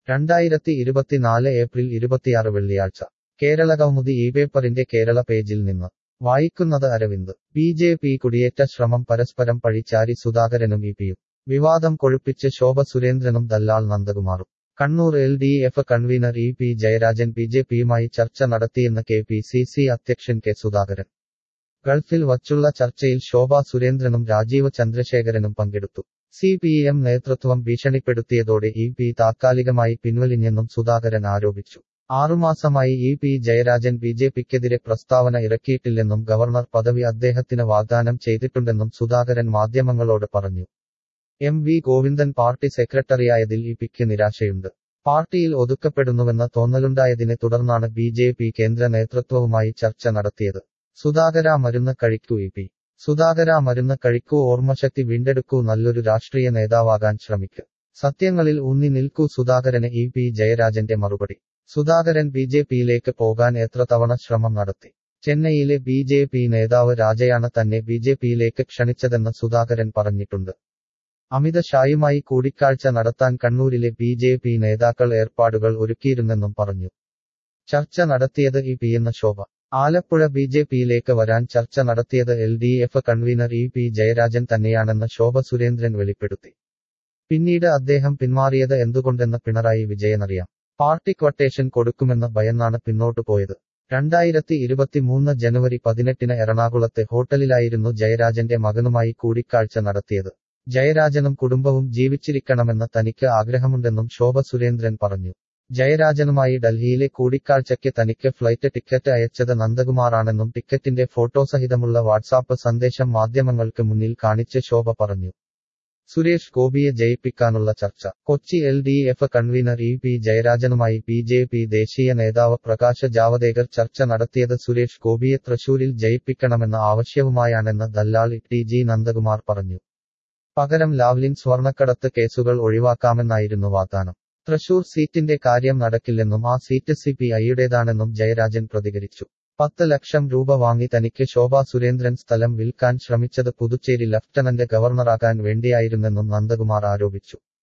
രണ്ടായിരത്തി ഇരുപത്തിനാല് ഏപ്രിൽ ഇരുപത്തിയാറ് വെള്ളിയാഴ്ച കേരള കൗമുദി ഈ പേപ്പറിന്റെ കേരള പേജിൽ നിന്ന് വായിക്കുന്നത് അരവിന്ദ് ബി ജെ പി കുടിയേറ്റ ശ്രമം പരസ്പരം പഴിച്ചാരി സുധാകരനും ഇ പിയും വിവാദം കൊഴുപ്പിച്ച് ശോഭ സുരേന്ദ്രനും ദല്ലാൾ നന്ദകുമാറും Kannur L D F convener E P Jayarajan B J പിയുമായി ചർച്ച നടത്തിയെന്ന് കെ പി സി സി അധ്യക്ഷൻ കെ സുധാകരൻ ഗൾഫിൽ വച്ചുള്ള ചർച്ചയിൽ ശോഭ സുരേന്ദ്രനും രാജീവ് ചന്ദ്രശേഖരനും പങ്കെടുത്തു സി പി എം നേതൃത്വം ഭീഷണിപ്പെടുത്തിയതോടെ ഇ പി താത്കാലികമായി പിൻവലിഞ്ഞെന്നും സുധാകരൻ ആരോപിച്ചു ആറുമാസമായി E P Jayarajan B J പിക്കെതിരെ പ്രസ്താവന ഇറക്കിയിട്ടില്ലെന്നും ഗവർണർ പദവി അദ്ദേഹത്തിന് വാഗ്ദാനം ചെയ്തിട്ടുണ്ടെന്നും സുധാകരൻ മാധ്യമങ്ങളോട് പറഞ്ഞു എം വി ഗോവിന്ദൻ പാർട്ടി സെക്രട്ടറിയായതിൽ ഇ പിക്ക് നിരാശയുണ്ട് പാർട്ടിയിൽ ഒതുക്കപ്പെടുന്നുവെന്ന തോന്നലുണ്ടായതിനെ തുടർന്നാണ് ബി ജെ പി കേന്ദ്ര നേതൃത്വവുമായി ചർച്ച നടത്തിയത് സുധാകര മരുന്ന് കഴിക്കൂ ഇ പി സുധാകര മരുന്ന് കഴിക്കൂ ഓർമ്മശക്തി വീണ്ടെടുക്കൂ നല്ലൊരു രാഷ്ട്രീയ നേതാവാകാൻ ശ്രമിക്കൂ സത്യങ്ങളിൽ ഊന്നി നിൽക്കൂ സുധാകരന് ഇ പി ജയരാജന്റെ മറുപടി സുധാകരൻ ബി ജെ പിയിലേക്ക് പോകാൻ എത്ര തവണ ശ്രമം നടത്തി ചെന്നൈയിലെ ബി ജെ പി നേതാവ് രാജയാണ് തന്നെ ബി ജെ പിയിലേക്ക് ക്ഷണിച്ചതെന്ന് സുധാകരൻ പറഞ്ഞിട്ടുണ്ട് അമിത ഷായുമായി കൂടിക്കാഴ്ച നടത്താൻ കണ്ണൂരിലെ ബി ജെ പി നേതാക്കൾ ഏർപ്പാടുകൾ ഒരുക്കിയിരുന്നെന്നും പറഞ്ഞു ചർച്ച നടത്തിയത് ഇ പി എന്ന ശോഭ ആലപ്പുഴ ബി ജെ പിയിലേക്ക് വരാൻ ചർച്ച നടത്തിയത് L D F convener E P Jayarajan തന്നെയാണെന്ന് ശോഭ സുരേന്ദ്രൻ വെളിപ്പെടുത്തി പിന്നീട് അദ്ദേഹം പിന്മാറിയത് എന്തുകൊണ്ടെന്ന് പിണറായി വിജയനറിയാം പാർട്ടി ക്വട്ടേഷൻ കൊടുക്കുമെന്ന് ഭയന്നാണ് പിന്നോട്ടു പോയത് രണ്ടായിരത്തി ഇരുപത്തിമൂന്ന് ജനുവരി പതിനെട്ടിന് എറണാകുളത്തെ ഹോട്ടലിലായിരുന്നു ജയരാജന്റെ മകനുമായി കൂടിക്കാഴ്ച നടത്തിയത് ജയരാജനും കുടുംബവും ജീവിച്ചിരിക്കണമെന്ന് തനിക്ക് ആഗ്രഹമുണ്ടെന്നും ശോഭ സുരേന്ദ്രൻ പറഞ്ഞു ജയരാജനുമായി ഡൽഹിയിലെ കൂടിക്കാഴ്ചയ്ക്ക് തനിക്ക് ഫ്ലൈറ്റ് ടിക്കറ്റ് അയച്ചത് നന്ദകുമാറാണെന്നും ടിക്കറ്റിന്റെ ഫോട്ടോസഹിതമുള്ള വാട്സാപ്പ് സന്ദേശം മാധ്യമങ്ങൾക്ക് മുന്നിൽ കാണിച്ച് ശോഭ പറഞ്ഞു സുരേഷ് ഗോപിയെ ജയിപ്പിക്കാനുള്ള ചർച്ച Kochi L D F convener E P ജയരാജനുമായി ബി ജെ പി ദേശീയ നേതാവ് പ്രകാശ് ജാവദേക്കർ ചർച്ച നടത്തിയത് സുരേഷ് ഗോപിയെ തൃശൂരിൽ ജയിപ്പിക്കണമെന്ന ആവശ്യവുമായാണെന്ന് ദല്ലാൾ ടി ജി നന്ദകുമാർ പറഞ്ഞു പകരം ലാവ്ലിൻ സ്വർണക്കടത്ത് കേസുകൾ ഒഴിവാക്കാമെന്നായിരുന്നു വാഗ്ദാനം തൃശൂർ സീറ്റിന്റെ കാര്യം നടക്കില്ലെന്നും ആ സീറ്റ് സി പി ഐയുടേതാണെന്നും ജയരാജൻ പ്രതികരിച്ചു പത്ത് ലക്ഷം രൂപ വാങ്ങി തനിക്ക് ശോഭാ സുരേന്ദ്രൻ സ്ഥലം വിൽക്കാൻ ശ്രമിച്ചത് പുതുച്ചേരി ലഫ്റ്റനന്റ് ഗവർണറാകാൻ വേണ്ടിയായിരുന്നെന്നും നന്ദകുമാർ ആരോപിച്ചു